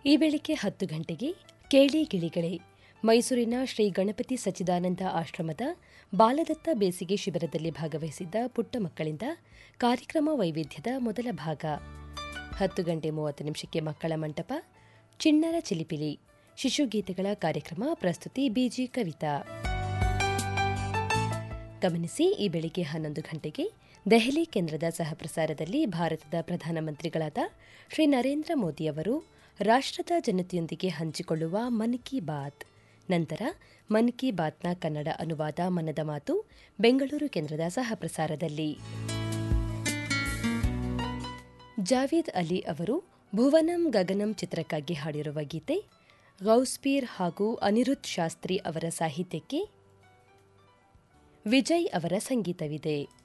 ಈ ಬೆಳಿಗ್ಗೆ ಹತ್ತು ಗಂಟೆಗೆ ಕೇಳಿ ಗಿಳಿಗಳೇ ಮೈಸೂರಿನ ಶ್ರೀ ಗಣಪತಿ ಸಚ್ಚಿದಾನಂದ ಆಶ್ರಮದ ಬಾಲದತ್ತ ಬೇಸಿಗೆ ಶಿಬಿರದಲ್ಲಿ ಭಾಗವಹಿಸಿದ್ದ ಪುಟ್ಟ ಮಕ್ಕಳಿಂದ ಕಾರ್ಯಕ್ರಮ ವೈವಿಧ್ಯದ ಮೊದಲ ಭಾಗ ಹತ್ತು ಗಂಟೆ ಮೂವತ್ತು ನಿಮಿಷಕ್ಕೆ ಮಕ್ಕಳ ಮಂಟಪ ಚಿಣ್ಣರ ಚಿಲಿಪಿಲಿ ಶಿಶುಗೀತೆಗಳ ಕಾರ್ಯಕ್ರಮ ಪ್ರಸ್ತುತಿ ಬಿಜಿ ಕವಿತಾ ಗಮನಿಸಿ ಈ ಬೆಳಿಗ್ಗೆ ಹನ್ನೊಂದು ಗಂಟೆಗೆ ದೆಹಲಿ ಕೇಂದ್ರದ ಸಹಪ್ರಸಾರದಲ್ಲಿ ಭಾರತದ ಪ್ರಧಾನಮಂತ್ರಿಗಳಾದ ಶ್ರೀ ನರೇಂದ್ರ ಮೋದಿಯವರು ರಾಷ್ಟ್ರದ ಜನತೆಯೊಂದಿಗೆ ಹಂಚಿಕೊಳ್ಳುವ ಮನ್ ಕಿ ಬಾತ್ ನಂತರ ಮನ್ ಕಿ ಬಾತ್ನ ಕನ್ನಡ ಅನುವಾದ ಮನದ ಮಾತು ಬೆಂಗಳೂರು ಕೇಂದ್ರದ ಸಹಪ್ರಸಾರದಲ್ಲಿ ಜಾವೀದ್ ಅಲಿ ಅವರು ಭುವನಂ ಗಗನಂ ಚಿತ್ರಕ್ಕಾಗಿ ಹಾಡಿರುವ ಗೀತೆ ಗೌಸ್ಪೀರ್ ಹಾಗೂ ಅನಿರುದ್ಧ್ ಶಾಸ್ತ್ರಿ ಅವರ ಸಾಹಿತ್ಯಕ್ಕೆ ವಿಜಯ್ ಅವರ ಸಂಗೀತವಿದೆ